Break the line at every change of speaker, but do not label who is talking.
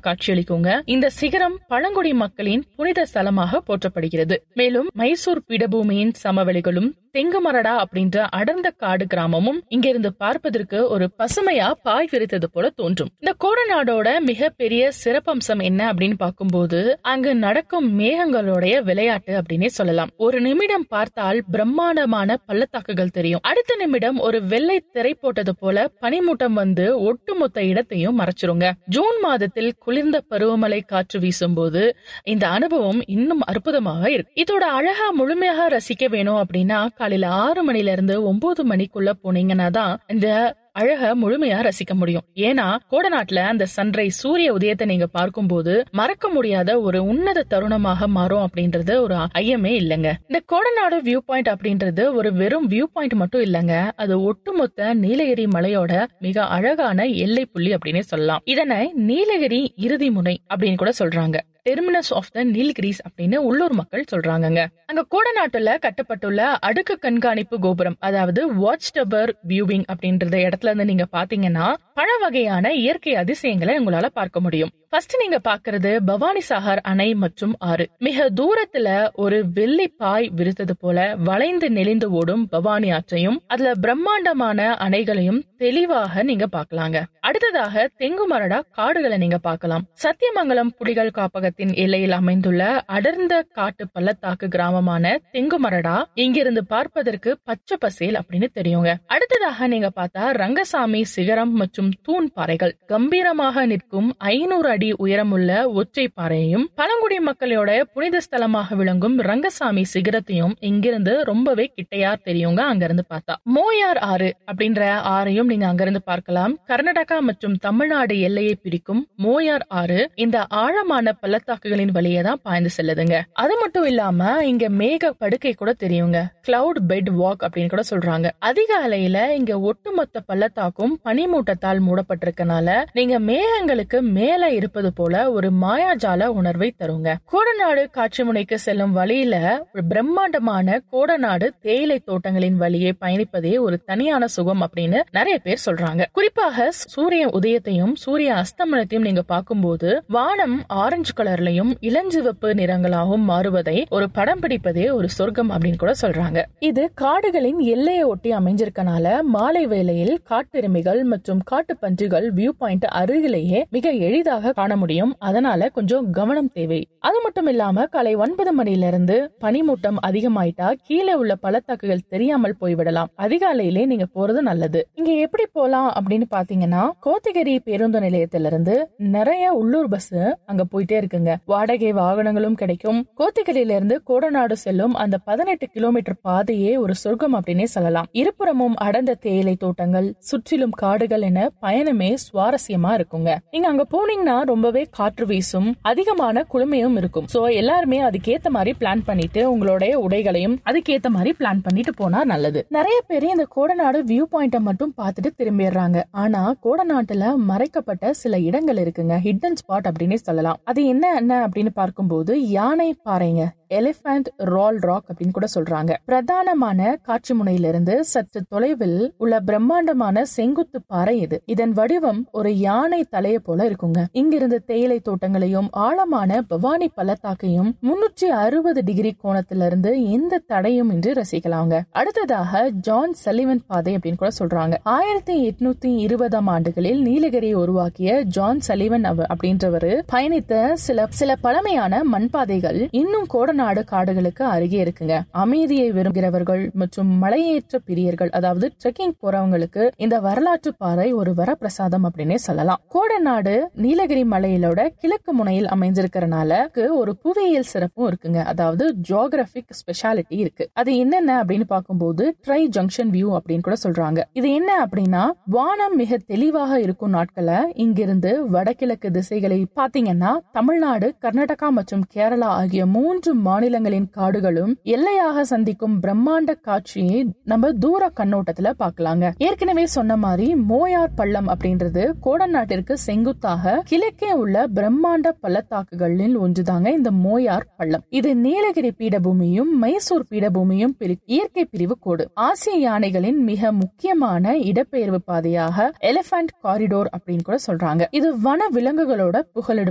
காட்சியளிக்குங்க இந்த சிகரம் பழங்குடி மக்களின் புனித ஸ்தலமாக போற்றப்படுகிறது மேலும் மைசூர் பீடபூமியின் சமவெளிகளும் தெங்குமரடா அப்படின்ற அடர்ந்த காடு கிராமமும் இங்கிருந்து பார்ப்பதற்கு ஒரு பசுமையா பாய் விரித்தது போல தோன்றும் இந்த கோடநாடோட மிகப்பெரிய சிறப்பம்சம் என்ன அப்படின்னு பார்க்கும்போது அங்கு நடக்கும் மேகங்களுடைய விளையாட்டு அப்படின்னே சொல்லலாம் ஒரு நிமிடம் பார்த்தால் பிரம்மாண்டமான பள்ளத்தாக்குகள் தெரியும் அடுத்த நிமிடம் ஒரு வெள்ளை திரை போட்டது போல பனிமூட்டம் வந்து ஒட்டுமொத்த இடத்தையும் மறைச்சிருங்க ஜூன் மாதத்தில் குளிர்ந்த பருவமழை காற்று வீசும்போது இந்த அனுபவம் இன்னும் அற்புதமாக இருக்கு இதோட அழகா முழுமையாக ரசிக்க வேணும் அப்படின்னா காலையில ஆறு மணில இருந்து ஒன்பது மணிக்குள்ள போனீங்கன்னா தான் இந்த அழக முழுமையா ரசிக்க முடியும் ஏன்னா கோடநாட்டுல அந்த சன்ரைஸ் சூரிய உதயத்தை நீங்க பார்க்கும்போது மறக்க முடியாத ஒரு உன்னத தருணமாக மாறும் அப்படின்றது ஒரு ஐயமே இல்லைங்க இந்த கோடநாடு வியூ பாயிண்ட் அப்படின்றது ஒரு வெறும் வியூ பாயிண்ட் மட்டும் இல்லைங்க அது ஒட்டுமொத்த நீலகிரி மலையோட மிக அழகான எல்லை புள்ளி அப்படின்னு சொல்லலாம் இதனை நீலகிரி இறுதி முனை அப்படின்னு கூட சொல்றாங்க டெர்மினஸ் ஆஃப் த நீல்கிரிஸ் அப்படின்னு உள்ளூர் மக்கள் சொல்றாங்கங்க அங்க கோடநாட்டுல கட்டப்பட்டுள்ள அடுக்கு கண்காணிப்பு கோபுரம் அதாவது வாட்ச் டவர் வியூவிங் அப்படின்றத இடத்துல இருந்து நீங்க பாத்தீங்கன்னா பல வகையான இயற்கை அதிசயங்களை உங்களால பார்க்க முடியும் ஃபர்ஸ்ட் நீங்க பாக்குறது பவானி சாகர் அணை மற்றும் ஆறு மிக தூரத்துல ஒரு வெள்ளி பாய் விரித்தது போல வளைந்து நெளிந்து ஓடும் பவானி ஆற்றையும் அதுல பிரம்மாண்டமான அணைகளையும் தெளிவாக நீங்க பாக்கலாங்க அடுத்ததாக தெங்குமரடா காடுகளை நீங்க பார்க்கலாம் சத்தியமங்கலம் புலிகள் காப்பகத்தின் எல்லையில் அமைந்துள்ள அடர்ந்த காட்டு பள்ளத்தாக்கு கிராமமான தெங்குமரடா இங்கிருந்து பார்ப்பதற்கு பச்சை பசேல் அப்படின்னு தெரியுங்க அடுத்ததாக நீங்க பார்த்தா ரங்கசாமி சிகரம் மற்றும் தூண் பாறைகள் கம்பீரமாக நிற்கும் ஐநூறு அடி உயரமுள்ள ஒற்றை பாறையையும் பழங்குடி மக்களோட புனித ஸ்தலமாக விளங்கும் ரங்கசாமி சிகரத்தையும் இங்கிருந்து ரொம்பவே கிட்டையா தெரியுங்க அங்கிருந்து பார்த்தா மோயார் ஆறு அப்படின்ற ஆறையும் நீங்க அங்கிருந்து பார்க்கலாம் கர்நாடகா மற்றும் தமிழ்நாடு எல்லையை பிரிக்கும் மோயார் ஆறு இந்த ஆழமான பள்ளத்தாக்குகளின் வழியே தான் பாய்ந்து செல்லுதுங்க அது மட்டும் இல்லாம இங்க மேக படுக்கை கூட தெரியுங்க கிளவுட் பெட் வாக் அப்படின்னு கூட சொல்றாங்க அதிகாலையில இங்க ஒட்டுமொத்த பள்ளத்தாக்கும் பனிமூட்டத்தால் மூடப்பட்டிருக்கனால நீங்க மேகங்களுக்கு மேல இருப்பது போல ஒரு மாயாஜால உணர்வை தருங்க கோடநாடு காட்சி முனைக்கு செல்லும் வழியில ஒரு பிரம்மாண்டமான கோடநாடு தேயிலை தோட்டங்களின் வழியே பயணிப்பதே ஒரு தனியான சுகம் அப்படின்னு நிறைய பேர் சொல்றாங்க குறிப்பாக சூரிய உதயத்தையும் சூரிய அஸ்தமனத்தையும் நீங்க பார்க்கும்போது வானம் ஆரஞ்சு கலர்லயும் இளஞ்சிவப்பு நிறங்களாகவும் மாறுவதை ஒரு படம் பிடிப்பதே ஒரு சொர்க்கம் அப்படின்னு கூட சொல்றாங்க இது காடுகளின் எல்லையை ஒட்டி அமைஞ்சிருக்கனால மாலை வேளையில் காட்டெருமைகள் மற்றும் காட்டு பன்றிகள் வியூ பாயிண்ட் அருகிலேயே மிக எளிதாக காண முடியும் அதனால கொஞ்சம் கவனம் தேவை அது மட்டும் இல்லாம காலை ஒன்பது மணில இருந்து பனிமூட்டம் அதிகமாயிட்டா கீழே உள்ள பள்ளத்தாக்குகள் தெரியாமல் போய்விடலாம் அதிகாலையிலே நீங்க போறது நல்லது இங்க எப்படி போலாம் அப்படின்னு பாத்தீங்கன்னா கோத்தகிரி பேருந்து நிலையத்திலிருந்து நிறைய உள்ளூர் பஸ் அங்க போயிட்டே இருக்குங்க வாடகை வாகனங்களும் கிடைக்கும் கோத்தகிரியில இருந்து கோடநாடு செல்லும் அந்த பதினெட்டு கிலோமீட்டர் பாதையே ஒரு சொர்க்கம் அப்படின்னே சொல்லலாம் இருபுறமும் அடர்ந்த தேயிலை தோட்டங்கள் சுற்றிலும் காடுகள் என பயணமே சுவாரஸ்யமா இருக்குங்க நீங்க அங்க போனீங்கன்னா ரொம்பவே காற்று வீசும் அதிகமான குளுமையும் இருக்கும் சோ எல்லாருமே அதுக்கேத்த மாதிரி பிளான் பண்ணிட்டு உங்களுடைய உடைகளையும் அதுக்கேத்த மாதிரி பிளான் பண்ணிட்டு போனா நல்லது நிறைய பேர் இந்த கோடநாடு வியூ பாயிண்ட மட்டும் பார்த்துட்டு திரும்பிடுறாங்க ஆனா கோடநாட்டுல மறைக்கப்பட்ட சில இடங்கள் இருக்குங்க ஹிடன் ஸ்பாட் அப்படின்னு சொல்லலாம் அது என்ன என்ன அப்படின்னு பார்க்கும்போது யானை பாறைங்க எலிபென்ட் ரால் ராக் அப்படின்னு கூட சொல்றாங்க பிரதானமான காட்சி முனையிலிருந்து சற்று தொலைவில் உள்ள பிரம்மாண்டமான செங்குத்து பாறை இது இதன் வடிவம் ஒரு யானை தலைய போல இருக்குங்க இங்கிருந்து தேயிலை தோட்டங்களையும் ஆழமான பவானி பள்ளத்தாக்கையும் முன்னூற்றி அறுபது டிகிரி கோணத்திலிருந்து எந்த தடையும் இன்றி ரசிக்கலாங்க அடுத்ததாக ஜான் சலிவன் பாதை அப்படின்னு கூட சொல்றாங்க ஆயிரத்தி எட்நூத்தி இருபதாம் ஆண்டுகளில் நீலகிரியை உருவாக்கிய ஜான் சலிவன் அப்படின்றவரு பயணித்த சில சில பழமையான மண்பாதைகள் இன்னும் கோடநாடு காடுகளுக்கு அருகே இருக்குங்க அமைதியை விரும்புகிறவர்கள் மற்றும் மலையேற்ற பிரியர்கள் அதாவது ட்ரெக்கிங் போறவங்களுக்கு இந்த வரலாற்று பாறை ஒரு வரப்பிரசாதம் அப்படின்னே சொல்லலாம் கோடநாடு நீலகிரி மலையிலோட கிழக்கு முனையில் அமைஞ்சிருக்கிறனால ஒரு புவியியல் சிறப்பும் இருக்குங்க அதாவது ஜியோகிராபிக் ஸ்பெஷாலிட்டி இருக்கு அது என்னென்ன அப்படின்னு பார்க்கும்போது ட்ரை ஜங்ஷன் வியூ அப்படின்னு கூட சொல்றாங்க இது என்ன அப்படின்னா வானம் மிக தெளிவாக இருக்கும் நாட்கள இங்கிருந்து வடகிழக்கு திசைகளை பாத்தீங்கன்னா தமிழ்நாடு கர்நாடகா மற்றும் கேரளா ஆகிய மூன்று மாநிலங்களின் காடுகளும் எல்லையாக சந்திக்கும் பிரம்மாண்ட காட்சியை நம்ம தூர கண்ணோட்டத்துல பார்க்கலாங்க ஏற்கனவே சொன்ன மாதிரி மோயார் பள்ளம் அப்படின்றது கோடநாட்டிற்கு செங்குத்தாக கிழக்கே உள்ள பிரம்மாண்ட பள்ளத்தாக்குகளில் ஒன்றுதாங்க இந்த மோயார் பள்ளம் இது நீலகிரி பீடபூமியும் மைசூர் பீடபூமியும் இயற்கை பிரிவு கோடு ஆசிய யானைகளின் மிக முக்கியமான இடப்பெயர்வு பாதையாக எலிபென்ட் காரிடோர் அப்படின்னு கூட சொல்றாங்க இது வன விலங்குகளோட புகலிடம்